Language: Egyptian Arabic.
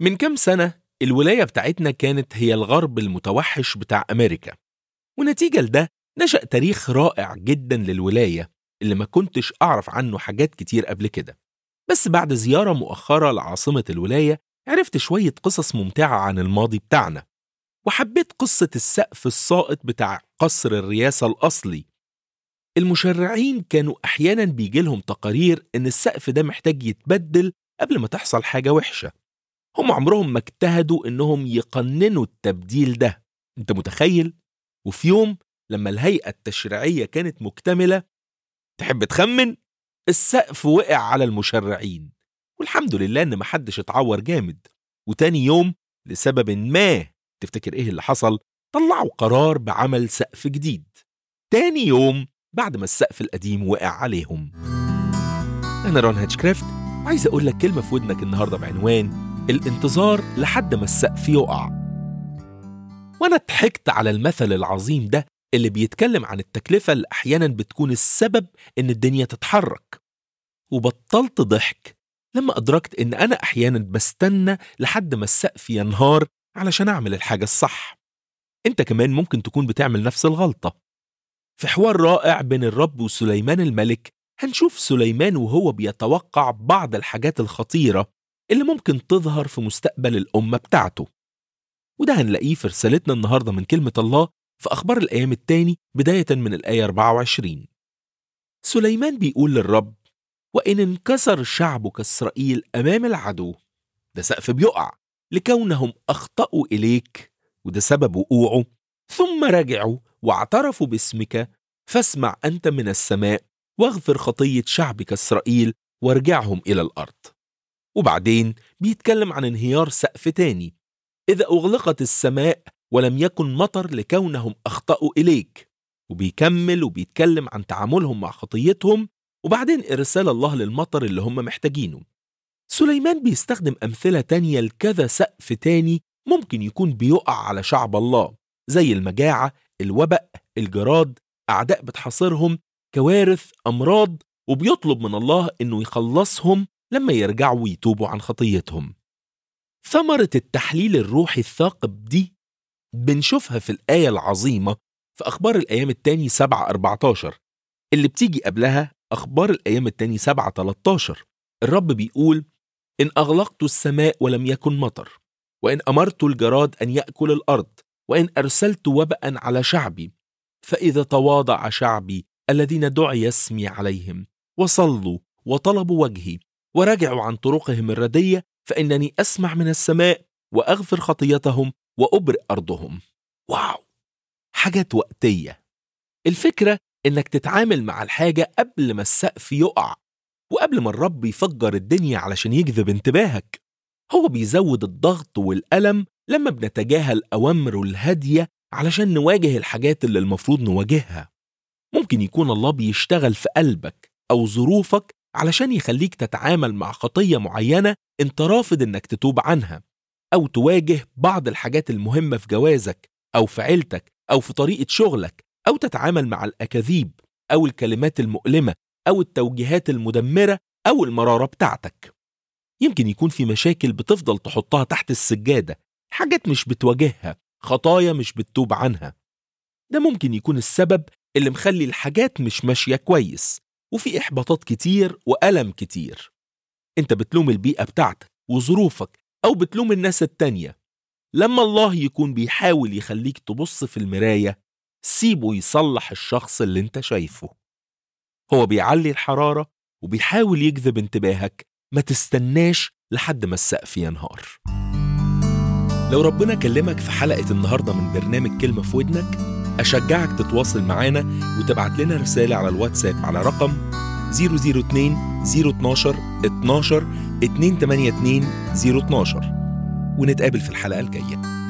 من كام سنة الولاية بتاعتنا كانت هي الغرب المتوحش بتاع أمريكا ونتيجة لده نشأ تاريخ رائع جدا للولاية اللي ما كنتش أعرف عنه حاجات كتير قبل كده بس بعد زيارة مؤخرة لعاصمة الولاية عرفت شوية قصص ممتعة عن الماضي بتاعنا وحبيت قصة السقف الساقط بتاع قصر الرئاسة الأصلي المشرعين كانوا أحيانا بيجيلهم تقارير إن السقف ده محتاج يتبدل قبل ما تحصل حاجة وحشة هم عمرهم ما اجتهدوا إنهم يقننوا التبديل ده أنت متخيل؟ وفي يوم لما الهيئة التشريعية كانت مكتملة تحب تخمن؟ السقف وقع على المشرعين والحمد لله إن محدش اتعور جامد وتاني يوم لسبب ما تفتكر إيه اللي حصل؟ طلعوا قرار بعمل سقف جديد تاني يوم بعد ما السقف القديم وقع عليهم أنا رون هاتشكرافت وعايز أقول لك كلمة في ودنك النهاردة بعنوان الانتظار لحد ما السقف يقع وأنا ضحكت على المثل العظيم ده اللي بيتكلم عن التكلفة اللي أحيانا بتكون السبب إن الدنيا تتحرك وبطلت ضحك لما أدركت إن أنا أحيانا بستنى لحد ما السقف ينهار علشان أعمل الحاجة الصح أنت كمان ممكن تكون بتعمل نفس الغلطة في حوار رائع بين الرب وسليمان الملك هنشوف سليمان وهو بيتوقع بعض الحاجات الخطيرة اللي ممكن تظهر في مستقبل الأمة بتاعته وده هنلاقيه في رسالتنا النهاردة من كلمة الله في أخبار الأيام التاني بداية من الآية 24 سليمان بيقول للرب وإن انكسر شعبك إسرائيل أمام العدو ده سقف بيقع لكونهم أخطأوا إليك وده سبب وقوعه ثم رجعوا واعترفوا باسمك فاسمع أنت من السماء واغفر خطية شعبك إسرائيل وارجعهم إلى الأرض وبعدين بيتكلم عن انهيار سقف تاني إذا أغلقت السماء ولم يكن مطر لكونهم أخطأوا إليك وبيكمل وبيتكلم عن تعاملهم مع خطيتهم وبعدين إرسال الله للمطر اللي هم محتاجينه سليمان بيستخدم أمثلة تانية لكذا سقف تاني ممكن يكون بيقع على شعب الله زي المجاعة الوباء الجراد أعداء بتحاصرهم كوارث أمراض وبيطلب من الله إنه يخلصهم لما يرجعوا ويتوبوا عن خطيتهم ثمرة التحليل الروحي الثاقب دي بنشوفها في الآية العظيمة في أخبار الأيام التاني 7 14 اللي بتيجي قبلها أخبار الأيام التاني 7 13 الرب بيقول إن أغلقت السماء ولم يكن مطر وإن أمرت الجراد أن يأكل الأرض وإن أرسلت وبأ على شعبي فإذا تواضع شعبي الذين دعي اسمي عليهم وصلوا وطلبوا وجهي ورجعوا عن طرقهم الردية فإنني أسمع من السماء وأغفر خطيتهم وأبرئ أرضهم واو حاجات وقتية الفكرة إنك تتعامل مع الحاجة قبل ما السقف يقع وقبل ما الرب يفجر الدنيا علشان يجذب انتباهك هو بيزود الضغط والألم لما بنتجاهل أوامره الهادية علشان نواجه الحاجات اللي المفروض نواجهها ممكن يكون الله بيشتغل في قلبك أو ظروفك علشان يخليك تتعامل مع خطية معينة انت رافض انك تتوب عنها أو تواجه بعض الحاجات المهمة في جوازك أو في عيلتك أو في طريقة شغلك أو تتعامل مع الأكاذيب أو الكلمات المؤلمة أو التوجيهات المدمرة أو المرارة بتاعتك يمكن يكون في مشاكل بتفضل تحطها تحت السجادة حاجات مش بتواجهها خطايا مش بتتوب عنها ده ممكن يكون السبب اللي مخلي الحاجات مش ماشية كويس وفي إحباطات كتير وألم كتير أنت بتلوم البيئة بتاعتك وظروفك أو بتلوم الناس التانية لما الله يكون بيحاول يخليك تبص في المراية سيبه يصلح الشخص اللي انت شايفه هو بيعلي الحرارة وبيحاول يجذب انتباهك ما تستناش لحد ما السقف ينهار لو ربنا كلمك في حلقة النهاردة من برنامج كلمة في ودنك أشجعك تتواصل معانا وتبعت لنا رسالة على الواتساب على رقم 002 012 12 282 012 ونتقابل في الحلقة الجاية